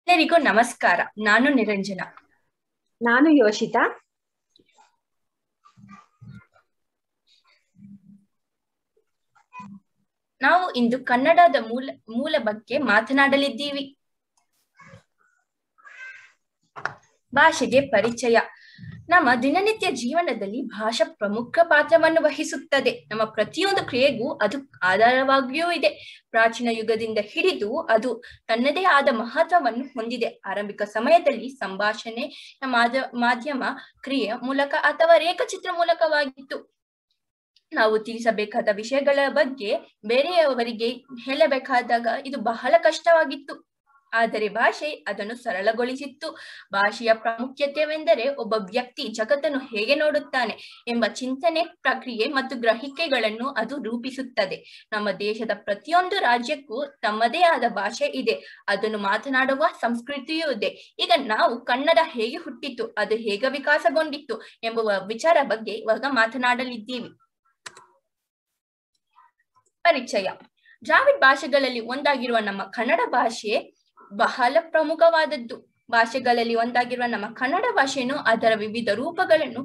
ಎಲ್ಲರಿಗೂ ನಮಸ್ಕಾರ ನಾನು ನಿರಂಜನ ನಾನು ಯೋಷಿತಾ ನಾವು ಇಂದು ಕನ್ನಡದ ಮೂಲ ಮೂಲ ಬಗ್ಗೆ ಮಾತನಾಡಲಿದ್ದೀವಿ ಭಾಷೆಗೆ ಪರಿಚಯ ನಮ್ಮ ದಿನನಿತ್ಯ ಜೀವನದಲ್ಲಿ ಭಾಷಾ ಪ್ರಮುಖ ಪಾತ್ರವನ್ನು ವಹಿಸುತ್ತದೆ ನಮ್ಮ ಪ್ರತಿಯೊಂದು ಕ್ರಿಯೆಗೂ ಅದು ಆಧಾರವಾಗಿಯೂ ಇದೆ ಪ್ರಾಚೀನ ಯುಗದಿಂದ ಹಿಡಿದು ಅದು ತನ್ನದೇ ಆದ ಮಹತ್ವವನ್ನು ಹೊಂದಿದೆ ಆರಂಭಿಕ ಸಮಯದಲ್ಲಿ ಸಂಭಾಷಣೆ ಮಾಧ್ಯಮ ಕ್ರಿಯೆ ಮೂಲಕ ಅಥವಾ ರೇಖಾಚಿತ್ರ ಮೂಲಕವಾಗಿತ್ತು ನಾವು ತಿಳಿಸಬೇಕಾದ ವಿಷಯಗಳ ಬಗ್ಗೆ ಬೇರೆಯವರಿಗೆ ಹೇಳಬೇಕಾದಾಗ ಇದು ಬಹಳ ಕಷ್ಟವಾಗಿತ್ತು ಆದರೆ ಭಾಷೆ ಅದನ್ನು ಸರಳಗೊಳಿಸಿತ್ತು ಭಾಷೆಯ ಪ್ರಾಮುಖ್ಯತೆವೆಂದರೆ ಒಬ್ಬ ವ್ಯಕ್ತಿ ಜಗತ್ತನ್ನು ಹೇಗೆ ನೋಡುತ್ತಾನೆ ಎಂಬ ಚಿಂತನೆ ಪ್ರಕ್ರಿಯೆ ಮತ್ತು ಗ್ರಹಿಕೆಗಳನ್ನು ಅದು ರೂಪಿಸುತ್ತದೆ ನಮ್ಮ ದೇಶದ ಪ್ರತಿಯೊಂದು ರಾಜ್ಯಕ್ಕೂ ತಮ್ಮದೇ ಆದ ಭಾಷೆ ಇದೆ ಅದನ್ನು ಮಾತನಾಡುವ ಸಂಸ್ಕೃತಿಯೂ ಇದೆ ಈಗ ನಾವು ಕನ್ನಡ ಹೇಗೆ ಹುಟ್ಟಿತ್ತು ಅದು ಹೇಗೆ ವಿಕಾಸಗೊಂಡಿತ್ತು ಎಂಬುವ ವಿಚಾರ ಬಗ್ಗೆ ಇವಾಗ ಮಾತನಾಡಲಿದ್ದೀವಿ ಪರಿಚಯ ದ್ರಾವಿಡ್ ಭಾಷೆಗಳಲ್ಲಿ ಒಂದಾಗಿರುವ ನಮ್ಮ ಕನ್ನಡ ಭಾಷೆ ಬಹಳ ಪ್ರಮುಖವಾದದ್ದು ಭಾಷೆಗಳಲ್ಲಿ ಒಂದಾಗಿರುವ ನಮ್ಮ ಕನ್ನಡ ಭಾಷೆಯನ್ನು ಅದರ ವಿವಿಧ ರೂಪಗಳನ್ನು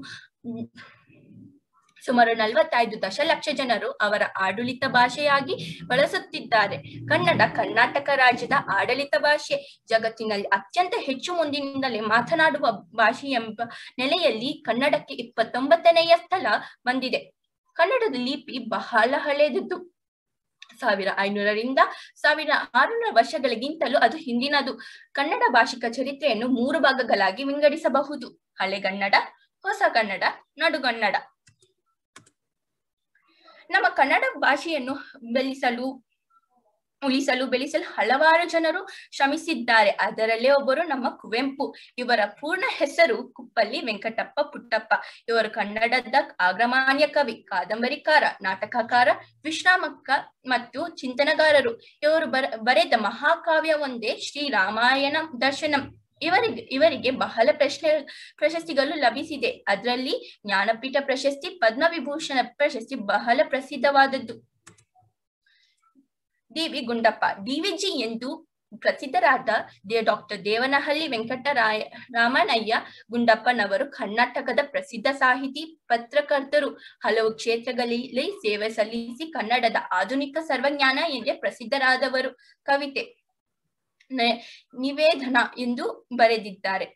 ಸುಮಾರು ನಲವತ್ತೈದು ದಶಲಕ್ಷ ಜನರು ಅವರ ಆಡಳಿತ ಭಾಷೆಯಾಗಿ ಬಳಸುತ್ತಿದ್ದಾರೆ ಕನ್ನಡ ಕರ್ನಾಟಕ ರಾಜ್ಯದ ಆಡಳಿತ ಭಾಷೆ ಜಗತ್ತಿನಲ್ಲಿ ಅತ್ಯಂತ ಹೆಚ್ಚು ಮುಂದಿನಿಂದಲೇ ಮಾತನಾಡುವ ಭಾಷೆ ಎಂಬ ನೆಲೆಯಲ್ಲಿ ಕನ್ನಡಕ್ಕೆ ಇಪ್ಪತ್ತೊಂಬತ್ತನೆಯ ಸ್ಥಳ ಬಂದಿದೆ ಕನ್ನಡದ ಲಿಪಿ ಬಹಳ ಹಳೆಯದು ಸಾವಿರ ಐನೂರರಿಂದ ಸಾವಿರ ಆರುನೂರ ವರ್ಷಗಳಿಗಿಂತಲೂ ಅದು ಹಿಂದಿನದು ಕನ್ನಡ ಭಾಷಿಕ ಚರಿತ್ರೆಯನ್ನು ಮೂರು ಭಾಗಗಳಾಗಿ ವಿಂಗಡಿಸಬಹುದು ಹಳೆಗನ್ನಡ ಹೊಸ ಕನ್ನಡ ನಡುಗನ್ನಡ ನಮ್ಮ ಕನ್ನಡ ಭಾಷೆಯನ್ನು ಬೆಳೆಸಲು ಉಳಿಸಲು ಬೆಳೆಸಲು ಹಲವಾರು ಜನರು ಶ್ರಮಿಸಿದ್ದಾರೆ ಅದರಲ್ಲೇ ಒಬ್ಬರು ನಮ್ಮ ಕುವೆಂಪು ಇವರ ಪೂರ್ಣ ಹೆಸರು ಕುಪ್ಪಲ್ಲಿ ವೆಂಕಟಪ್ಪ ಪುಟ್ಟಪ್ಪ ಇವರು ಕನ್ನಡದ ಅಗ್ರಮಾನ್ಯ ಕವಿ ಕಾದಂಬರಿಕಾರ ನಾಟಕಕಾರ ವಿಶ್ರಾಮಕ ಮತ್ತು ಚಿಂತನಗಾರರು ಇವರು ಬರ ಬರೆದ ಮಹಾಕಾವ್ಯ ಒಂದೇ ಶ್ರೀ ರಾಮಾಯಣ ದರ್ಶನಂ ಇವರಿಗೆ ಇವರಿಗೆ ಬಹಳ ಪ್ರಶ್ನೆ ಪ್ರಶಸ್ತಿಗಳು ಲಭಿಸಿದೆ ಅದರಲ್ಲಿ ಜ್ಞಾನಪೀಠ ಪ್ರಶಸ್ತಿ ಪದ್ಮವಿಭೂಷಣ ಪ್ರಶಸ್ತಿ ಬಹಳ ಪ್ರಸಿದ್ಧವಾದದ್ದು ಡಿ ವಿ ಗುಂಡಪ್ಪ ಡಿವಿಜಿ ಎಂದು ಪ್ರಸಿದ್ಧರಾದ ದೇ ಡಾಕ್ಟರ್ ದೇವನಹಳ್ಳಿ ವೆಂಕಟರಾಯ ರಾಮನಯ್ಯ ಗುಂಡಪ್ಪನವರು ಕರ್ನಾಟಕದ ಪ್ರಸಿದ್ಧ ಸಾಹಿತಿ ಪತ್ರಕರ್ತರು ಹಲವು ಕ್ಷೇತ್ರಗಳಲ್ಲಿ ಸೇವೆ ಸಲ್ಲಿಸಿ ಕನ್ನಡದ ಆಧುನಿಕ ಸರ್ವಜ್ಞಾನ ಎಂದೇ ಪ್ರಸಿದ್ಧರಾದವರು ಕವಿತೆ ನಿವೇದನ ಎಂದು ಬರೆದಿದ್ದಾರೆ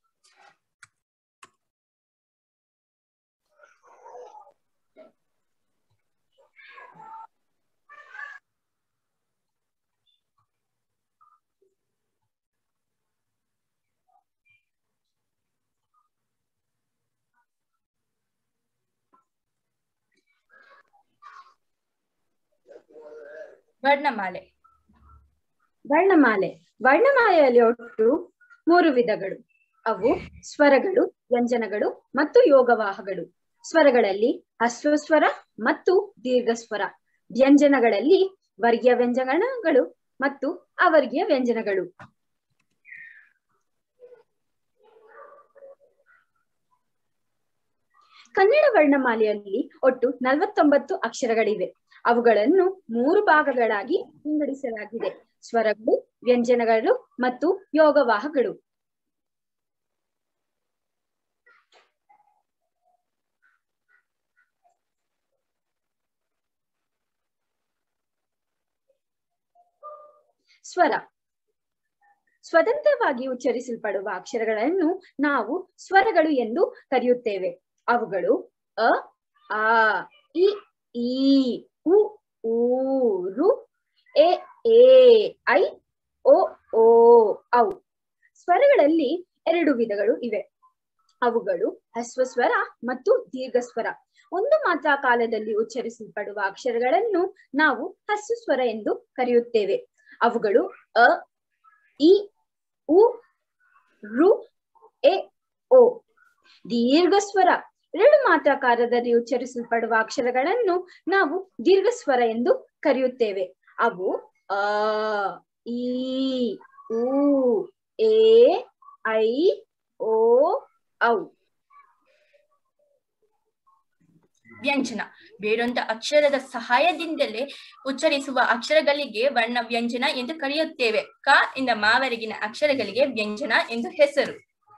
ವರ್ಣಮಾಲೆ ವರ್ಣಮಾಲೆ ವರ್ಣಮಾಲೆಯಲ್ಲಿ ಒಟ್ಟು ಮೂರು ವಿಧಗಳು ಅವು ಸ್ವರಗಳು ವ್ಯಂಜನಗಳು ಮತ್ತು ಯೋಗವಾಹಗಳು ಸ್ವರಗಳಲ್ಲಿ ಹಸ್ವಸ್ವರ ಮತ್ತು ದೀರ್ಘಸ್ವರ ವ್ಯಂಜನಗಳಲ್ಲಿ ವರ್ಗೀಯ ವ್ಯಂಜನಗಳು ಮತ್ತು ಅವರ್ಗೀಯ ವ್ಯಂಜನಗಳು ಕನ್ನಡ ವರ್ಣಮಾಲೆಯಲ್ಲಿ ಒಟ್ಟು ನಲವತ್ತೊಂಬತ್ತು ಅಕ್ಷರಗಳಿವೆ ಅವುಗಳನ್ನು ಮೂರು ಭಾಗಗಳಾಗಿ ವಿಂಗಡಿಸಲಾಗಿದೆ ಸ್ವರಗಳು ವ್ಯಂಜನಗಳು ಮತ್ತು ಯೋಗವಾಹಗಳು ಸ್ವರ ಸ್ವತಂತ್ರವಾಗಿ ಉಚ್ಚರಿಸಲ್ಪಡುವ ಅಕ್ಷರಗಳನ್ನು ನಾವು ಸ್ವರಗಳು ಎಂದು ಕರೆಯುತ್ತೇವೆ ಅವುಗಳು ಅ ಆ ಇ ಈ ಉ ಊ ರು ಎ ಎ ಐ ಓ ಓ ಔ ಸ್ವರಗಳಲ್ಲಿ ಎರಡು ವಿಧಗಳು ಇವೆ ಅವುಗಳು ಹಸ್ವಸ್ವರ ಮತ್ತು ದೀರ್ಘಸ್ವರ ಒಂದು ಮಾತ್ರ ಕಾಲದಲ್ಲಿ ಉಚ್ಚರಿಸಲ್ಪಡುವ ಅಕ್ಷರಗಳನ್ನು ನಾವು ಹಸ್ವಸ್ವರ ಎಂದು ಕರೆಯುತ್ತೇವೆ ಅವುಗಳು ಅ ಇ ಉ ರು ಎ ಓ ದೀರ್ಘಸ್ವರ ಎರಡು ಮಾತ್ರ ಕಾಲದಲ್ಲಿ ಉಚ್ಚರಿಸಲ್ಪಡುವ ಅಕ್ಷರಗಳನ್ನು ನಾವು ದೀರ್ಘಸ್ವರ ಎಂದು ಕರೆಯುತ್ತೇವೆ ಅವು ಅ ಈ ಉ ಎ ಐ ಓ ಔ ವ್ಯಂಜನ ಬೇರೊಂದು ಅಕ್ಷರದ ಸಹಾಯದಿಂದಲೇ ಉಚ್ಚರಿಸುವ ಅಕ್ಷರಗಳಿಗೆ ವರ್ಣ ವ್ಯಂಜನ ಎಂದು ಕರೆಯುತ್ತೇವೆ ಕ ಇಂದ ಮಾವರೆಗಿನ ಅಕ್ಷರಗಳಿಗೆ ವ್ಯಂಜನ ಎಂದು ಹೆಸರು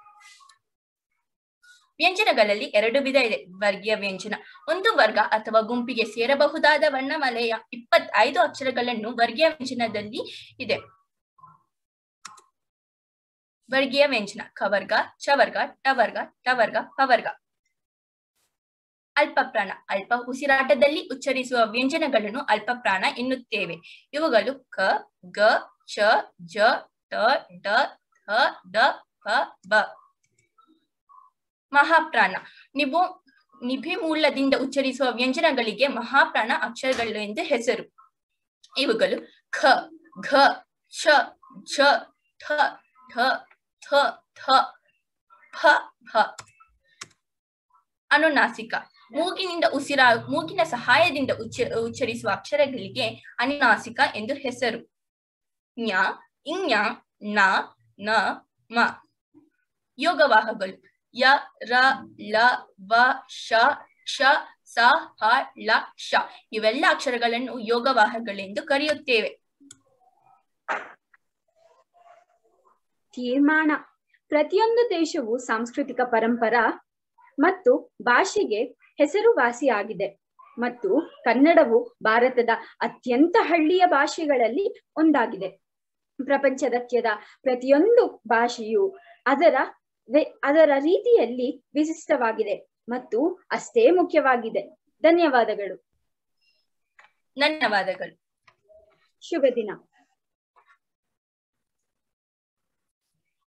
ವ್ಯಂಜನಗಳಲ್ಲಿ ಎರಡು ವಿಧ ಇದೆ ವರ್ಗೀಯ ವ್ಯಂಜನ ಒಂದು ವರ್ಗ ಅಥವಾ ಗುಂಪಿಗೆ ಸೇರಬಹುದಾದ ವರ್ಣಮಾಲೆಯ ಇಪ್ಪತ್ತೈದು ಅಕ್ಷರಗಳನ್ನು ವರ್ಗೀಯ ವ್ಯಂಜನದಲ್ಲಿ ಇದೆ ವರ್ಗೀಯ ವ್ಯಂಜನ ಖವರ್ಗ ಚವರ್ಗ ಟವರ್ಗ ಟವರ್ಗ ಪವರ್ಗ ಅಲ್ಪಪ್ರಾಣ ಅಲ್ಪ ಉಸಿರಾಟದಲ್ಲಿ ಉಚ್ಚರಿಸುವ ವ್ಯಂಜನಗಳನ್ನು ಅಲ್ಪಪ್ರಾಣ ಎನ್ನುತ್ತೇವೆ ಇವುಗಳು ಕ ಗ ಚ ಜ ಟ ಡ ಥ ದ ಪ ಬ ಮಹಾಪ್ರಾಣ ನಿಬು ನಿಭಿಮೂಲದಿಂದ ಉಚ್ಚರಿಸುವ ವ್ಯಂಜನಗಳಿಗೆ ಮಹಾಪ್ರಾಣ ಅಕ್ಷರಗಳು ಎಂದು ಹೆಸರು ಇವುಗಳು ಖ ಘ ಛ ಝ ಠ ಠ ಥ ಥ ಫ ಫ ಅನುನಾಸಿಕ ಮೂಗಿನಿಂದ ಉಸಿರಾ ಮೂಗಿನ ಸಹಾಯದಿಂದ ಉಚ್ಚ ಉಚ್ಚರಿಸುವ ಅಕ್ಷರಗಳಿಗೆ ಅನುನಾಸಿಕ ಎಂದು ಹೆಸರು ಜ್ಞ ಇಜ್ಞ ನ ನ ಮ ಯೋಗವಾಹಗಳು ಯ ರ ಲ ವ ಶ ಕ್ಷ ಸ ಹ ಳ ಶ ಇವೆಲ್ಲ ಅಕ್ಷರಗಳನ್ನು ಯೋಗವಾಹಗಳೆಂದು ಕರೆಯುತ್ತೇವೆ ತೀರ್ಮಾನ ಪ್ರತಿಯೊಂದು ದೇಶವು ಸಾಂಸ್ಕೃತಿಕ ಪರಂಪರ ಮತ್ತು ಭಾಷೆಗೆ ಹೆಸರುವಾಸಿಯಾಗಿದೆ ಮತ್ತು ಕನ್ನಡವು ಭಾರತದ ಅತ್ಯಂತ ಹಳ್ಳಿಯ ಭಾಷೆಗಳಲ್ಲಿ ಒಂದಾಗಿದೆ ಪ್ರಪಂಚದತ್ಯದ ಪ್ರತಿಯೊಂದು ಭಾಷೆಯು ಅದರ ಅದರ ರೀತಿಯಲ್ಲಿ ವಿಶಿಷ್ಟವಾಗಿದೆ ಮತ್ತು ಅಷ್ಟೇ ಮುಖ್ಯವಾಗಿದೆ ಧನ್ಯವಾದಗಳು ಧನ್ಯವಾದಗಳು ಶುಭ ದಿನ